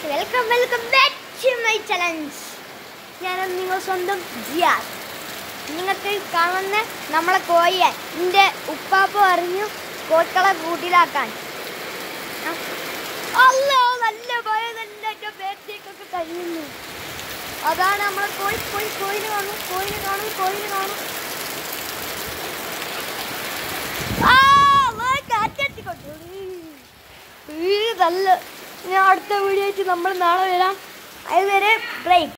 Welcome welcome back to my challenge ഞാൻ നിങ്ങൾ സ്വന്തം ജിയാസ് നിങ്ങൾക്ക് കാണുന്ന നമ്മളെ കോയെ എൻ്റെ ഉപ്പാപ്പ പറഞ്ഞു കോഴിക്കളെ കൂട്ടിലാക്കാൻ ആ. അല്ലോ നല്ല കോയ തന്നെ എൻ്റെ ബേത്തേക്കൊക്കെ കഴിയുന്നു അതാണ് നമ്മളെ കോഴി കോഴി കോയിന് കാണും കോയിന് കാണും കോയിന് കാണും ആ അള്ളാ, കാറ്റടിച്ചിക്കൊണ്ടു. ഈ നല്ല ഞാൻ അടുത്ത വീഡിയോ ആയിട്ട് നമ്മൾ നാളെ വരാം അതുവരെ ബ്രേക്ക്